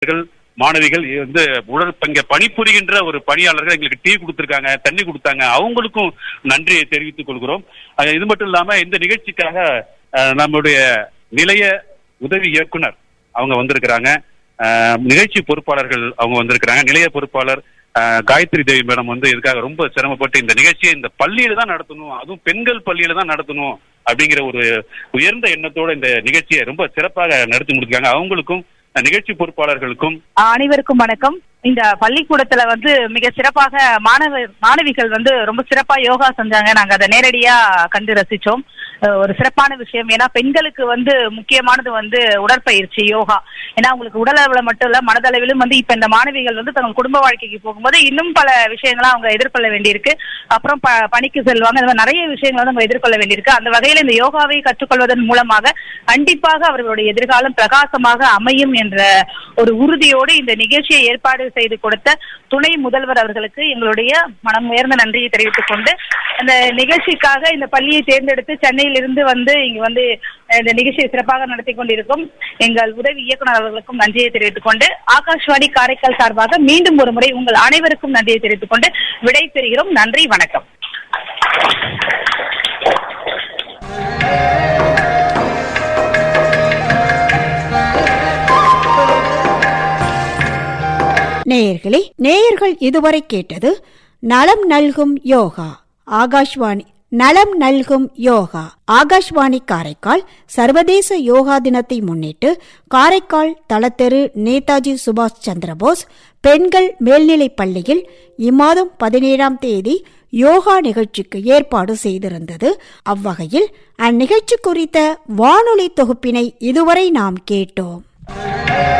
மாணவர்கள் மாணவிகள் வந்து உடல் இங்க பணிபுரிகின்ற ஒரு பணியாளர்கள் எங்களுக்கு டீ கொடுத்திருக்காங்க தண்ணி கொடுத்தாங்க அவங்களுக்கும் நன்றியை தெரிவித்துக் கொள்கிறோம் அஹ் இது மட்டும் இல்லாம இந்த நிகழ்ச்சிக்காக அஹ், நம்முடைய நிலைய உதவி இயக்குனர் அவங்க வந்திருக்கிறாங்க அஹ், நிகழ்ச்சி பொறுப்பாளர்கள் அவங்க வந்திருக்கிறாங்க நிலைய பொறுப்பாளர் அஹ், காயத்ரி தேவி மேடம் வந்து இதுக்காக ரொம்ப சிரமப்பட்டு இந்த நிகழ்ச்சியை இந்த பள்ளியில தான் நடத்தணும் அதுவும் பெண்கள் பள்ளியில தான் நடத்தணும் அப்படிங்கிற ஒரு உயர்ந்த எண்ணத்தோட இந்த நிகழ்ச்சியை ரொம்ப சிறப்பாக நடத்தி முடிச்சிருக்காங்க அவங்களுக்கும் அஹ், நிகழ்ச்சி பொறுப்பாளர்களுக்கும் அனைவருக்கும் வணக்கம் இந்த பள்ளிக்கூடத்துல வந்து மிக சிறப்பாக மாணவர் மாணவிகள் வந்து ரொம்ப சிறப்பா யோகா செஞ்சாங்க நாங்க அதை நேரடியா கண்டு ரசிச்சோம் அஹ் ஒரு சிறப்பான விஷயம் ஏன்னா பெண்களுக்கு வந்து முக்கியமானது வந்து உடற்பயிற்சி யோகா ஏன்னா உங்களுக்கு உடல் அளவுல மட்டும் இல்ல மனதளவிலும் வந்து இப்ப இந்த மாணவிகள் வந்து தங்கள் குடும்ப வாழ்க்கைக்கு போகும்போது இன்னும் பல விஷயங்களை அவங்க எதிர்கொள்ள வேண்டியிருக்கு அப்புறம் ப- பணிக்கு செல்வாங்க இந்த மாதிரி நிறைய விஷயங்களை வந்து அவங்க எதிர்கொள்ள வேண்டியிருக்கு அந்த வகையில இந்த யோகாவை கற்றுக்கொள்வதன் மூலமாக கண்டிப்பாக அவர்களுடைய எதிர்காலம் பிரகாசமாக அமையும் என்ற ஒரு உறுதியோடு இந்த நிகழ்ச்சியை ஏற்பாடு செய்து கொடுத்த துணை முதல்வர் அவர்களுக்கு எங்களுடைய மனம் உயர்ந்த நன்றியை தெரிவித்துக் கொண்டு இந்த நிகழ்ச்சிக்காக இந்த பள்ளியை தேர்ந்தெடுத்து சென்னையிலிருந்து வந்து இங்கு வந்து இந்த நிகழ்ச்சியை சிறப்பாக நடத்தி கொண்டிருக்கும் எங்கள் உதவி இயக்குனர் அவர்களுக்கும் நன்றியை தெரிவித்துக் கொண்டு ஆகாஷ்வாணி காரைக்கால் சார்பாக மீண்டும் ஒரு முறை உங்கள் அனைவருக்கும் நன்றியை தெரிவித்துக் கொண்டு விடை பெறுகிறோம் நன்றி வணக்கம் நேயர்களே நேயர்கள் இதுவரை கேட்டது நலம் நல்கும் யோகா ஆகாஷ்வாணி நலம் நல்கும் யோகா ஆகாஷ்வாணி காரைக்கால் சர்வதேச யோகா தினத்தை முன்னிட்டு காரைக்கால் தளத்தெரு நேதாஜி சுபாஷ் சந்திரபோஸ் பெண்கள் மேல்நிலைப் பள்ளியில் இம்மாதம் பதினேழாம் தேதி யோகா நிகழ்ச்சிக்கு ஏற்பாடு செய்திருந்தது அவ்வகையில் அந்நிகழ்ச்சி குறித்த வானொலி தொகுப்பினை இதுவரை நாம் கேட்டோம்